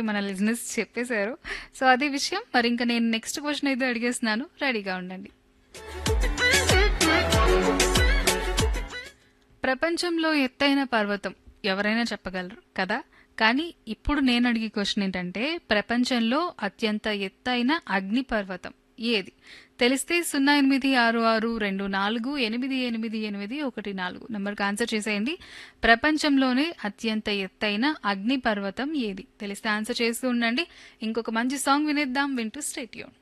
మన లిజినెస్ చెప్పేశారు సో అదే విషయం మరి ఇంకా నేను నెక్స్ట్ క్వశ్చన్ అయితే అడిగేస్తున్నాను రెడీగా ఉండండి ప్రపంచంలో ఎత్తైన పర్వతం ఎవరైనా చెప్పగలరు కదా కానీ ఇప్పుడు నేను అడిగే క్వశ్చన్ ఏంటంటే ప్రపంచంలో అత్యంత ఎత్తైన అగ్ని పర్వతం ఏది తెలిస్తే సున్నా ఎనిమిది ఆరు ఆరు రెండు నాలుగు ఎనిమిది ఎనిమిది ఎనిమిది ఒకటి నాలుగు నెంబర్కి ఆన్సర్ చేసేయండి ప్రపంచంలోనే అత్యంత ఎత్తైన అగ్ని పర్వతం ఏది తెలిస్తే ఆన్సర్ చేస్తూ ఉండండి ఇంకొక మంచి సాంగ్ వినేద్దాం వింటూ స్టేట్యూన్